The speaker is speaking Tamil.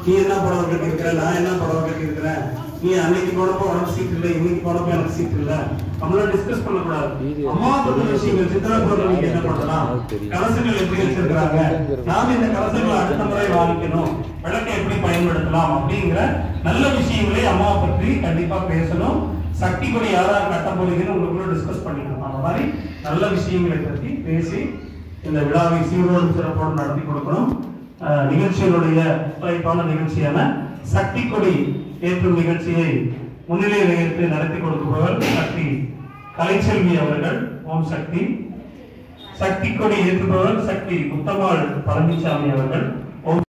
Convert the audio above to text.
நீ என்ன புடவை கட்டியிருக்கிற நான் என்ன புடவை கட்டியிருக்கிறேன் நீ அன்னைக்கு போனப்போ உனக்கு சீட் இல்லை இன்னைக்கு போனப்போ எனக்கு சீட் இல்லை நம்மளாம் டிஸ்கஸ் பண்ணக்கூடாது அம்மா பத்தின விஷயங்கள் சித்ரா பௌர்ணமிக்கு என்ன பண்ணலாம் கலசங்கள் எப்படி வச்சிருக்கிறாங்க நாம இந்த கலசங்களை அடுத்த முறை வாங்கிக்கணும் விளக்கை எப்படி பயன்படுத்தலாம் அப்படிங்கிற நல்ல விஷயங்களை அம்மாவை பற்றி கண்டிப்பா பேசணும் சக்தி கொடி யாரார் கட்ட போறீங்கன்னு உங்களுக்குள்ள டிஸ்கஸ் பண்ணிக்கணும் அந்த மாதிரி நல்ல விஷயங்களை பற்றி பேசி இந்த விழாவை சீரோடு சிறப்போடு நடத்தி கொடுக்கணும் அஹ், நிகழ்ச்சியினுடைய தலைப்பான நிகழ்ச்சியான சக்தி கொடி ஏற்றும் நிகழ்ச்சியை முன்னிலையில் ஏற்று நடத்தி கொடுப்பவர் சக்தி கலைச்செல்வி அவர்கள் ஓம் சக்தி சக்தி கொடி ஏற்றுபவர் சக்தி முத்தம்மாள் பழனிசாமி அவர்கள் ஓம்